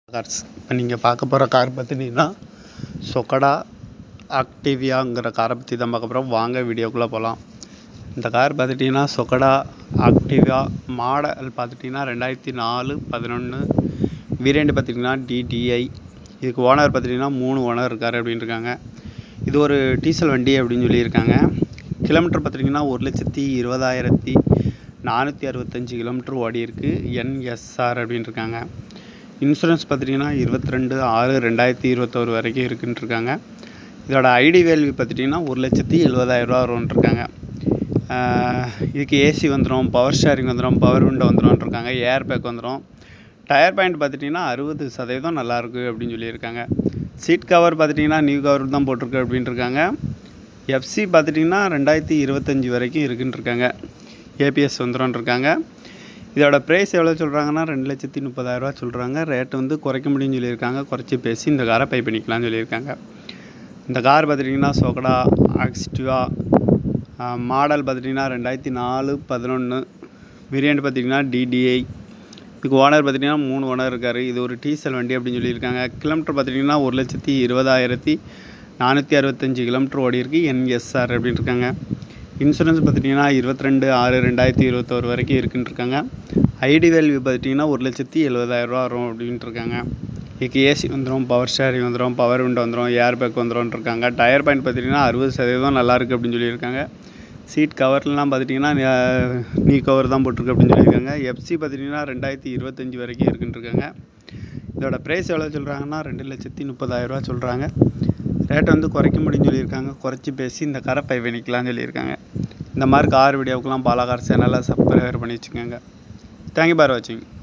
cars இப்போ நீங்கள் பார்க்க போகிற கார் பார்த்துட்டிங்கன்னா சொக்கடா ஆக்டிவியாங்கிற காரை பற்றி தான் பார்க்க போகிறோம் வாங்க வீடியோக்குள்ளே போகலாம் இந்த கார் பார்த்துட்டிங்கன்னா சொக்கடா ஆக்டிவா மாடல் பார்த்துட்டிங்கன்னா ரெண்டாயிரத்தி நாலு பதினொன்று வேரியண்ட் பார்த்திங்கன்னா டிடிஐ இதுக்கு ஓனர் பார்த்துட்டிங்கன்னா மூணு ஓனர் இருக்கார் அப்படின்னு இருக்காங்க இது ஒரு டீசல் வண்டி அப்படின்னு சொல்லியிருக்காங்க கிலோமீட்டர் பார்த்துட்டிங்கன்னா ஒரு லட்சத்தி இருபதாயிரத்தி நானூற்றி அறுபத்தஞ்சி கிலோமீட்டர் ஓடி இருக்குது என்எஸ்ஆர் அப்படின்னு இருக்காங்க இன்சூரன்ஸ் பார்த்துட்டிங்கன்னா இருபத்தி ரெண்டு ஆறு ரெண்டாயிரத்தி இருபத்தோரு வரைக்கும் இருக்குன்ட்டு இருக்காங்க இதோட ஐடி வேல்யூ பார்த்துட்டிங்கன்னா ஒரு லட்சத்தி எழுபதாயிரரூவா வரும்னு இருக்காங்க ஆஹ் இதுக்கு ஏசி வந்துடும் பவர் ஷேரிங் வந்துடும் பவர் விண்டோ வந்துடும் இருக்காங்க ஏர் பேக் வந்துடும் டயர் பாயிண்ட் பார்த்துட்டிங்கன்னா அறுபது சதவீதம் நல்லாயிருக்கு அப்படின்னு சொல்லியிருக்காங்க சீட் கவர் பார்த்துட்டிங்கன்னா நியூ கவர் தான் போட்டிருக்கு அப்படின்ட்டு இருக்காங்க எஃப்சி பார்த்துட்டிங்கன்னா ரெண்டாயிரத்தி இருபத்தஞ்சி வரைக்கும் இருக்குன்னு இருக்காங்க ஏபிஎஸ் வந்துடும் இருக்காங்க இதோட ப்ரைஸ் எவ்வளோ சொல்கிறாங்கன்னா ரெண்டு லட்சத்தி முப்பதாயிரரூவா சொல்கிறாங்க ரேட் வந்து குறைக்க முடியும்னு சொல்லியிருக்காங்க குறைச்சி பேசி இந்த காரை பை பண்ணிக்கலாம்னு சொல்லியிருக்காங்க இந்த கார் பார்த்துட்டிங்கன்னா சொகடா ஆக்ஸ்டிவா மாடல் பார்த்துட்டிங்கன்னா ரெண்டாயிரத்தி நாலு பதினொன்று வேரியண்ட் பார்த்திங்கன்னா டிடிஐ இதுக்கு ஓனர் பார்த்திங்கன்னா மூணு ஓனர் இருக்கார் இது ஒரு டீசல் வண்டி அப்படின்னு சொல்லியிருக்காங்க கிலோமீட்டர் பார்த்திங்கன்னா ஒரு லட்சத்தி இருபதாயிரத்தி நானூற்றி அறுபத்தஞ்சி கிலோமீட்டர் ஓடி இருக்கு என்எஸ்ஆர் அப்படின்னு இருக்காங்க இன்சூரன்ஸ் பார்த்துட்டிங்கன்னா இருபத்தி ரெண்டு ஆறு ரெண்டாயிரத்தி இருபத்தோரு வரைக்கும் இருக்குன்னு இருக்காங்க ஐடி வேல்யூ பார்த்துட்டிங்கன்னா ஒரு லட்சத்தி எழுபதாயிரரூவா வரும் அப்படின்ட்டு இருக்காங்க இதுக்கு ஏசி வந்துடும் பவர் ஷேரிங் வந்துடும் பவர் விண்டோ வந்துடும் ஏர் பேக் வந்துடும் இருக்காங்க டயர் பாயிண்ட் பார்த்துட்டிங்கன்னா அறுபது சதவீதம் நல்லா இருக்குது அப்படின்னு சொல்லியிருக்காங்க சீட் கவர்லாம் பார்த்துட்டிங்கன்னா நீ கவர் தான் போட்டிருக்கு அப்படின்னு சொல்லியிருக்காங்க எஃப்சி பார்த்துட்டிங்கன்னா ரெண்டாயிரத்தி இருபத்தஞ்சி வரைக்கும் இருக்குன்னு இருக்காங்க இதோட ப்ரைஸ் எவ்வளோ சொல்கிறாங்கன்னா ரெண்டு லட்சத்தி முப்பதாயிரரூவா சொல்கிறாங்க ரேட் வந்து குறைக்க முடியும்னு சொல்லியிருக்காங்க குறைச்சி பேசி இந்த காரை பை பண்ணிக்கலாம்னு சொல்லியிருக்காங்க இந்த மாதிரி கார் வீடியோவுக்கெல்லாம் பாலா கார் சேனலை சப்ஸ்கிரைபர் பண்ணி வச்சுக்கோங்க தேங்க்யூ பார் வாட்சிங்